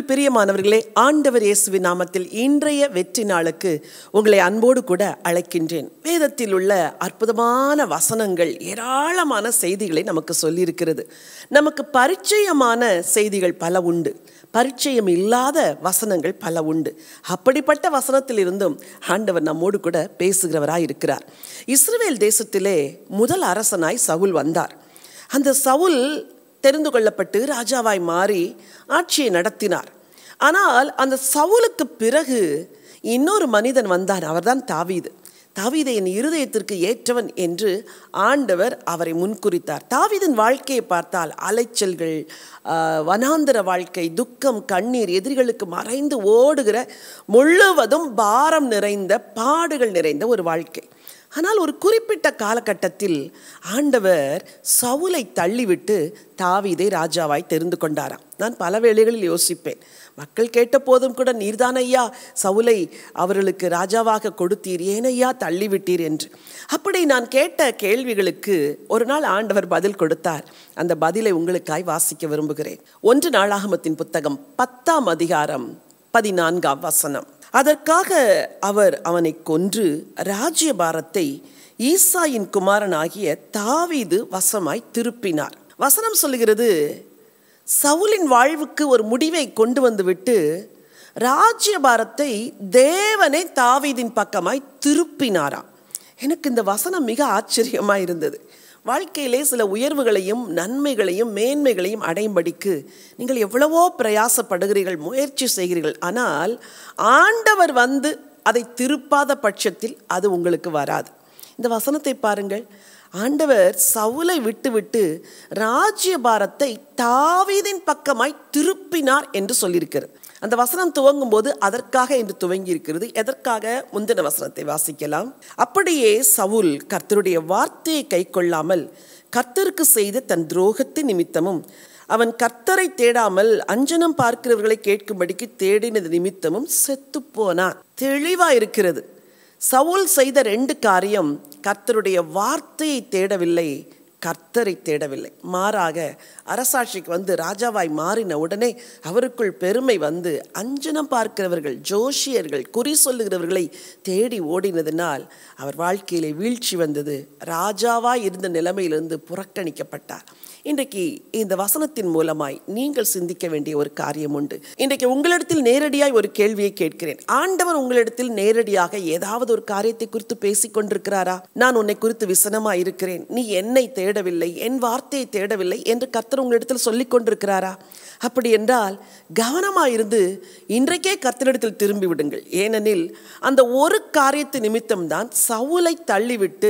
கிறிஸ்துவில் பிரியமானவர்களே ஆண்டவர் இயேசுவின் நாமத்தில் இன்றைய வெற்றி நாளுக்கு உங்களை அன்போடு கூட அழைக்கின்றேன் வேதத்தில் உள்ள அற்புதமான வசனங்கள் ஏராளமான செய்திகளை நமக்கு சொல்லியிருக்கிறது நமக்கு பரிச்சயமான செய்திகள் பல உண்டு பரிச்சயம் இல்லாத வசனங்கள் பல உண்டு அப்படிப்பட்ட வசனத்தில் இருந்தும் ஆண்டவர் நம்மோடு கூட பேசுகிறவராய் இருக்கிறார் இஸ்ரவேல் தேசத்திலே முதல் அரசனாய் சவுல் வந்தார் அந்த சவுல் தெரிந்து கொள்ளப்பட்டு ராஜாவாய் மாறி ஆட்சியை நடத்தினார் ஆனால் அந்த சவுலுக்கு பிறகு இன்னொரு மனிதன் வந்தான் அவர்தான் தாவீது தாவீதை என் இருதயத்திற்கு ஏற்றவன் என்று ஆண்டவர் அவரை முன்குறித்தார் தாவீதின் வாழ்க்கையை பார்த்தால் அலைச்சல்கள் ஆஹ், வனாந்தர வாழ்க்கை துக்கம் கண்ணீர் எதிரிகளுக்கு மறைந்து ஓடுகிற முழுவதும் பாரம் நிறைந்த பாடுகள் நிறைந்த ஒரு வாழ்க்கை ஆனால் ஒரு குறிப்பிட்ட காலகட்டத்தில் ஆண்டவர் சவுலை தள்ளிவிட்டு தாவீதை ராஜாவாய் தெரிந்து கொண்டாராம் நான் பல வேளைகளில் யோசிப்பேன் மக்கள் கேட்ட போதும் கூட நீர்தான் ஐயா சவுலை அவர்களுக்கு ராஜாவாக கொடுத்தீர் ஏனையா தள்ளிவிட்டீர் என்று அப்படி நான் கேட்ட கேள்விகளுக்கு ஒரு நாள் ஆண்டவர் பதில் கொடுத்தார் அந்த பதிலை உங்களுக்காய் வாசிக்க விரும்புகிறேன் ஒன்று நாளாகமத்தின் புத்தகம் பத்தாம் அதிகாரம் பதினான்காம் வசனம் அதற்காக அவர் அவனை கொன்று ராஜ்யபாரத்தை ஈசாயின் குமாரனாகிய தாவீது வசமாய் திருப்பினார் வசனம் சொல்லுகிறது சவுலின் வாழ்வுக்கு ஒரு முடிவை கொண்டு வந்துவிட்டு ராஜ்யபாரத்தை தேவனே தாவீதின் பக்கமாய் திருப்பினாராம் எனக்கு இந்த வசனம் மிக ஆச்சரியமாக இருந்தது வாழ்க்கையிலே சில உயர்வுகளையும் நன்மைகளையும் மேன்மைகளையும் அடையும்படிக்கு நீங்கள் எவ்வளவோ பிரயாசப்படுகிறீர்கள் முயற்சி செய்கிறீர்கள் ஆனால் ஆண்டவர் வந்து அதை திருப்பாத பட்சத்தில் அது உங்களுக்கு வராது இந்த வசனத்தை பாருங்கள் ஆண்டவர் சவுலை விட்டுவிட்டு ராஜ்யபாரத்தை தாவீதின் பக்கமாய் திருப்பினார் என்று சொல்லியிருக்கிறது அந்த வசனம் துவங்கும் போது அதற்காக என்று துவங்கி இருக்கிறது எதற்காக முந்தின வசனத்தை வாசிக்கலாம் அப்படியே சவுல் கர்த்தருடைய வார்த்தையை கை கொள்ளாமல் கர்த்தருக்கு செய்த தன் துரோகத்தின் நிமித்தமும் அவன் கர்த்தரை தேடாமல் அஞ்சனம் பார்க்கிறவர்களை கேட்கும்படிக்கு தேடினது நிமித்தமும் செத்து போனான் தெளிவா இருக்கிறது சவுல் செய்த ரெண்டு காரியம் கர்த்தருடைய வார்த்தையை தேடவில்லை கர்த்தரை தேடவில்லை மாறாக அரசாட்சிக்கு வந்து ராஜாவாய் மாறின உடனே அவருக்குள் பெருமை வந்து அஞ்சனம் பார்க்கிறவர்கள் ஜோஷியர்கள் குறி சொல்லுகிறவர்களை தேடி ஓடினதினால் அவர் வாழ்க்கையிலே வீழ்ச்சி வந்தது ராஜாவாய் இருந்த நிலைமையிலிருந்து புறக்கணிக்கப்பட்டார் இன்றைக்கு இந்த வசனத்தின் மூலமாய் நீங்கள் சிந்திக்க வேண்டிய ஒரு காரியம் உண்டு இன்றைக்கு உங்களிடத்தில் நேரடியாய் ஒரு கேள்வியை கேட்கிறேன் ஆண்டவர் உங்களிடத்தில் நேரடியாக ஏதாவது ஒரு காரியத்தை குறித்து பேசிக் கொண்டிருக்கிறாரா நான் உன்னை குறித்து விசனமாய் இருக்கிறேன் நீ என்னை தேடவில்லை என் வார்த்தையை தேடவில்லை என்று கர்த்தர் உங்களிடத்தில் சொல்லிக் கொண்டிருக்கிறாரா அப்படி என்றால் கவனமாயிருந்து இன்றைக்கே கர்த்தரிடத்தில் திரும்பி விடுங்கள் ஏனெனில் அந்த ஒரு காரியத்து நிமித்தம்தான் சவுலை தள்ளிவிட்டு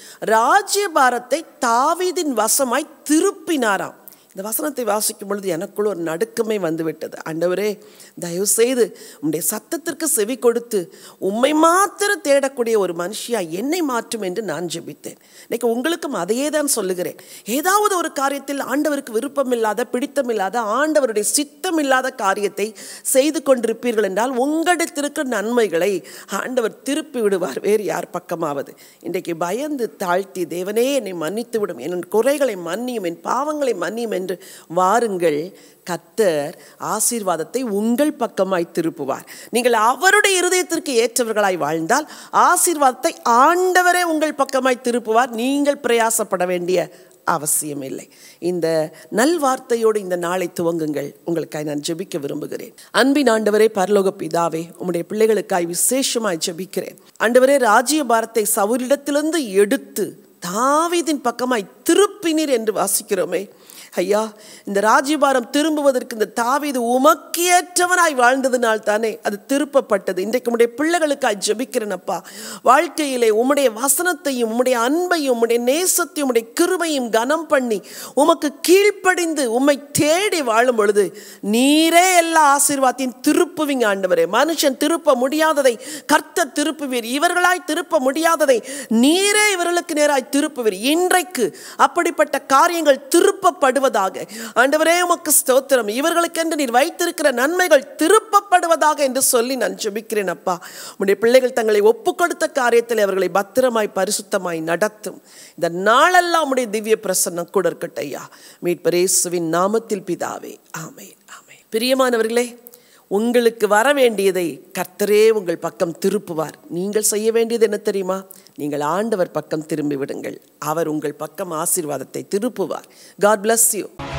ராஜ்யபாரத்தை தாவீதின் வசமாய் திருப்பினாராம் இந்த வசனத்தை வாசிக்கும் பொழுது எனக்குள்ள ஒரு நடுக்கமே வந்துவிட்டது ஆண்டவரே தயவு செய்து உம்முடைய சத்தத்திற்கு செவி கொடுத்து உம்மை மாத்திர தேடக்கூடிய ஒரு மனுஷியா என்னை மாற்றும் என்று நான் ஜெபித்தேன் இன்னைக்கு உங்களுக்கும் அதையே தான் சொல்லுகிறேன் ஏதாவது ஒரு காரியத்தில் ஆண்டவருக்கு விருப்பம் இல்லாத பிடித்தம் இல்லாத ஆண்டவருடைய சித்தம் இல்லாத காரியத்தை செய்து கொண்டிருப்பீர்கள் என்றால் உங்களிடத்திருக்கிற நன்மைகளை ஆண்டவர் திருப்பி விடுவார் வேறு யார் பக்கமாவது இன்றைக்கு பயந்து தாழ்த்தி தேவனே என்னை மன்னித்து விடும் என் குறைகளை மன்னியும் என் பாவங்களை மன்னியும் என்று வாருங்கள் கத்தர் ஆசீர்வாதத்தை உங்கள் பக்கமாய் திருப்புவார் நீங்கள் அவருடைய இருதயத்திற்கு ஏற்றவர்களாய் வாழ்ந்தால் ஆசீர்வாதத்தை ஆண்டவரே உங்கள் பக்கமாய் திருப்புவார் நீங்கள் பிரயாசப்பட வேண்டிய அவசியம் இல்லை இந்த நல்வார்த்தையோடு இந்த நாளை துவங்குங்கள் உங்களுக்காய் நான் ஜெபிக்க விரும்புகிறேன் அன்பின் ஆண்டவரே பரலோக பிதாவே உம்முடைய பிள்ளைகளுக்காய் விசேஷமாய் ஜெபிக்கிறேன் ஆண்டவரே ராஜ்ய பாரத்தை சவுரிடத்திலிருந்து எடுத்து தாவீதின் பக்கமாய் திருப்பினீர் என்று வாசிக்கிறோமே ஐயா இந்த ராஜ்யபாரம் திரும்புவதற்கு இந்த தாவீது உமக்கேற்றவனாய் வாழ்ந்ததினால் தானே அது திருப்பப்பட்டது இன்றைக்கு உம்முடைய பிள்ளைகளுக்காய் ஜெபிக்கிறேனப்பா வாழ்க்கையிலே உம்முடைய வசனத்தையும் உம்முடைய அன்பையும் உம்முடைய நேசத்தையும் உம்முடைய கிருபையும் கனம் பண்ணி உமக்கு கீழ்ப்படிந்து உம்மை தேடி வாழும் பொழுது நீரே எல்லா ஆசீர்வாதத்தையும் திருப்புவீங்க ஆண்டவரே மனுஷன் திருப்ப முடியாததை கர்த்தர் திருப்புவீர் இவர்களாய் திருப்ப முடியாததை நீரே இவர்களுக்கு நேராய் திருப்புவீர் இன்றைக்கு அப்படிப்பட்ட காரியங்கள் திருப்பப்படுவதாக ஆண்டவரே உமக்கு ஸ்தோத்திரம் இவர்களுக்கென்று நீர் வைத்திருக்கிற நன்மைகள் திருப்பப்படுவதாக என்று சொல்லி நான் ஜெபிக்கிறேன் அப்பா உடைய பிள்ளைகள் தங்களை ஒப்பு கொடுத்த காரியத்தில் அவர்களை பத்திரமாய் பரிசுத்தமாய் நடத்தும் இந்த நாளெல்லாம் உடைய திவ்ய பிரசன்னம் கூட இருக்கட்டும் ஐயா மீட்பரேசுவின் நாமத்தில் பிதாவே ஆமென் ஆமென் பிரியமானவர்களே உங்களுக்கு வர வேண்டியதை கர்த்தரே உங்கள் பக்கம் திருப்புவார் நீங்கள் செய்ய வேண்டியது என்ன தெரியுமா நீங்கள் ஆண்டவர் பக்கம் திரும்பி விடுங்கள் அவர் உங்கள் பக்கம் ஆசீர்வாதத்தை திருப்புவார் காட் bless யூ